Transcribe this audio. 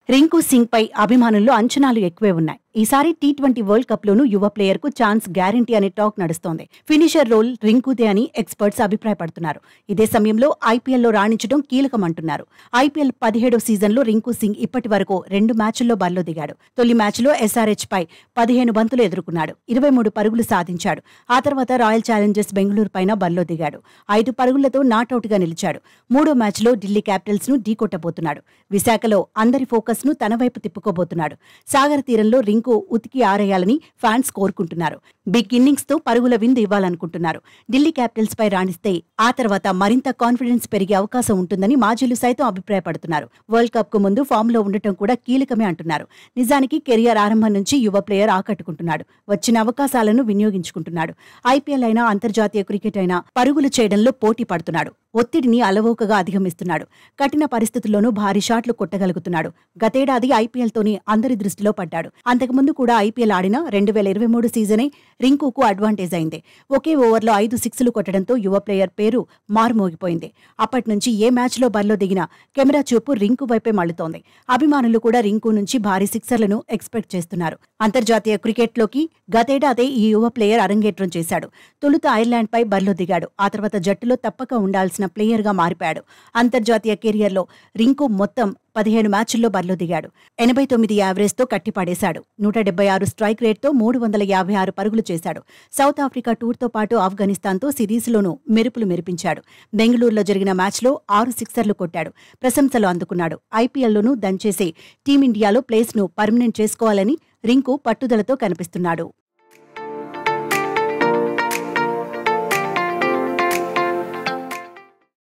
రింకు సింగ్ పై అభిమానుల్లో అంచనాలు ఎక్కువే ఉన్నాయి ఈసారి టీ ట్వంటీ వరల్డ్ కప్ లోనూ యువ ప్లేయర్ కు ఛాన్స్ గ్యారంటీ అనే టాక్ నడుస్తోంది ఫినిషర్ రోల్ రింకుదే అని ఎక్స్పర్ట్స్ అభిప్రాయపడుతున్నారు ఇదే సమయంలో ఐపీఎల్లో రాణించడం కీలకమంటున్నారు ఐపీఎల్ పదిహేడో సీజన్లో రింకు సింగ్ ఇప్పటి వరకు రెండు మ్యాచ్ల్లో బరిలో దిగాడు తొలి మ్యాచ్లో ఎస్ఆర్హెచ్ పై పదిహేను బంతులు ఎదుర్కొన్నాడు ఇరవై మూడు పరుగులు సాధించాడు ఆ తర్వాత రాయల్ ఛాలెంజర్స్ బెంగళూరు పైన బరిలో దిగాడు ఐదు పరుగులతో నాటౌట్ గా నిలిచాడు మూడో మ్యాచ్లో ఢిల్లీ క్యాపిటల్స్ ను ఢీకొట్టబోతున్నాడు విశాఖలో అందరి ఫోకస్ ను తన వైపు తిప్పుకోబోతున్నాడు సాగర్ తీరంలో రింకు ఉతికి ఆరేయాలని ఫ్యాన్స్ కోరుకుంటున్నారు బిగ్ ఇన్నింగ్స్ తో పరుగుల విందు ఇవ్వాలనుకుంటున్నారు ఢిల్లీ క్యాపిటల్స్ పై రాణిస్తే ఆ తర్వాత మరింత కాన్ఫిడెన్స్ పెరిగే అవకాశం ఉంటుందని మాజీలు సైతం అభిప్రాయపడుతున్నారు వరల్డ్ కప్ కు ముందు ఫామ్ లో ఉండటం కూడా కీలకమే అంటున్నారు నిజానికి కెరియర్ ఆరంభం నుంచి యువ ప్లేయర్ ఆకట్టుకుంటున్నాడు వచ్చిన అవకాశాలను వినియోగించుకుంటున్నాడు ఐపీఎల్ అయినా అంతర్జాతీయ క్రికెట్ అయినా పరుగులు చేయడంలో పోటీ పడుతున్నాడు ఒత్తిడిని అలవోకగా అధిగమిస్తున్నాడు కఠిన పరిస్థితుల్లోనూ భారీ షాట్లు కొట్టగలుగుతున్నాడు గతేడాది ఐపీఎల్తోని అందరి దృష్టిలో పడ్డాడు అంతకుముందు కూడా ఐపీఎల్ ఆడిన రెండు వేల ఇరవై మూడు సీజనే రింకుకు అడ్వాంటేజ్ అయింది ఒకే ఓవర్లో ఐదు సిక్స్లు కొట్టడంతో యువ ప్లేయర్ పేరు మారుమోగిపోయింది అప్పటి నుంచి ఏ మ్యాచ్లో బరిలో దిగినా కెమెరా చూపు రింకు వైపే మళ్లుతోంది అభిమానులు కూడా రింకు నుంచి భారీ సిక్సర్లను ఎక్స్పెక్ట్ చేస్తున్నారు అంతర్జాతీయ క్రికెట్లోకి గతేడాదే ఈ యువ ప్లేయర్ అరంగేట్రం చేశాడు తొలుత ఐర్లాండ్పై బరిలో దిగాడు ఆ తర్వాత జట్టులో తప్పక ఉండాల్సిన ప్లేయర్గా మారిపోయాడు అంతర్జాతీయ కెరియర్లో రింకు మొత్తం పదిహేను మ్యాచ్ల్లో బరిలో దిగాడు ఎనభై తొమ్మిది యావరేజ్తో కట్టిపాడేశాడు నూట డెబ్బై ఆరు స్ట్రైక్ రేట్తో మూడు వందల యాభై ఆరు పరుగులు చేశాడు సౌత్ ఆఫ్రికా టూర్తో పాటు ఆఫ్ఘనిస్తాన్తో సిరీస్లోనూ మెరుపులు మెరిపించాడు బెంగళూరులో జరిగిన మ్యాచ్లో ఆరు సిక్సర్లు కొట్టాడు ప్రశంసలు అందుకున్నాడు ఐపీఎల్లోనూ దంచేసి టీమిండియాలో ప్లేస్ను పర్మనెంట్ చేసుకోవాలని రింకు పట్టుదలతో కనిపిస్తున్నాడు